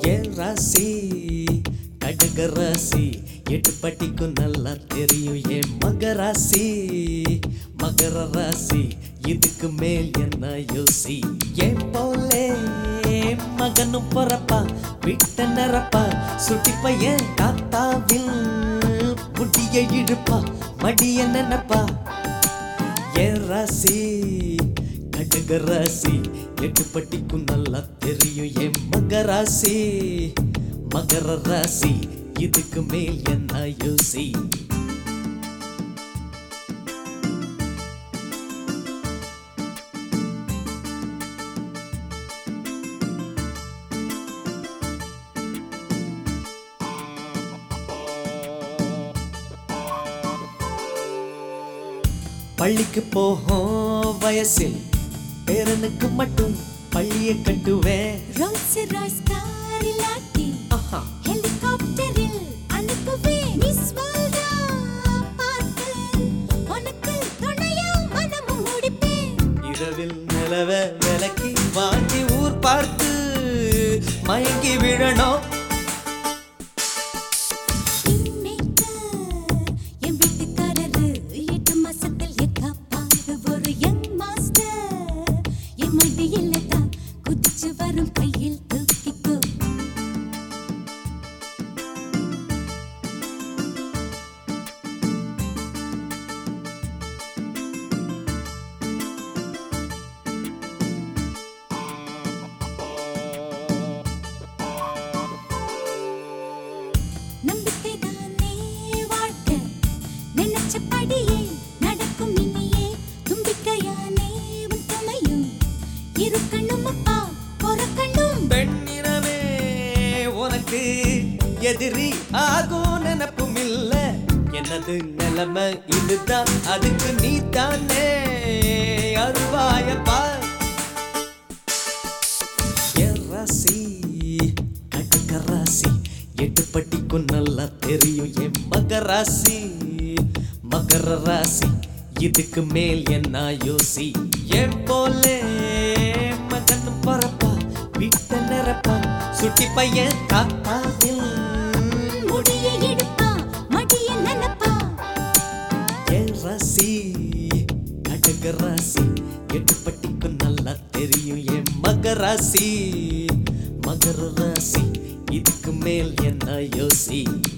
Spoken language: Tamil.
என் ராசி கடக ராசி எட்டு பட்டிக்கும் நல்லா தெரியும் என் மகராசி மகர ராசி இதுக்கு மேல் என்ன யோசி என் போலே மகனும் பொறப்பா விட்ட நிறப்பா சுட்டி பையன் தாத்தாவில் முடிய இழுப்பா மடிய நினைப்பா என் ராசி கடக ராசி எட்டு பட்டிக்கும் நல்லா தெரியும் என் மகராசி மகர ராசி இதுக்கு மேல் என்ன யோசி பள்ளிக்கு போகும் வயசில் பேரனுக்கு மட்டும் பள்ளியை கட்டுவேன் ரோல்ஸ் ராய்ஸ் காரில் ஆட்டி ஆஹா ஹெலிகாப்டரில் அனுப்புவேன் மிஸ் வேர்ல்டா பார்த்து உனக்கு துணையா மனமும் முடிப்பேன் இரவில் நிலவ விலக்கி வாங்கி ஊர் பார்த்து மயங்கி விழணும் இன்னைக்கு என் வீட்டுக்காரரு எட்டு மாசத்தில் எக்காப்பாரு ஒரு யங் மாஸ்டர் என் மடியில் தான் குதிச்சு வரும் கையில் தூக்கிக்கோ நம்பிக்கை தானே வாழ்க்கை நினைச்சபடியே நடக்கும் இனியே தும்பிக்கையானே உன் துணையும் இருக்கணும் அப்பா பொறக்கணும் பெண்ணினமே உனக்கு எதிரி ஆகும் நினப்பும் இல்ல எனது நிலைமை இதுதான் அதுக்கு நீ தானே அருவாயப்பா என் ராசி கடக ராசி எட்டு பட்டிக்கும் நல்லா தெரியும் என் மகராசி மகர ராசி இதுக்கு மேல் என்ன யோசி என் போலே மகன் பரப்பா விட்ட நிரப்பா சுட்டி பையன் தாத்தாவில் முடிய எடுப்பா மடிய நினைப்பா என் ராசி கடக ராசி எட்டு பட்டிக்கும் நல்லா தெரியும் என் மகராசி மகர ராசி இதுக்கு மேல் என்ன யோசி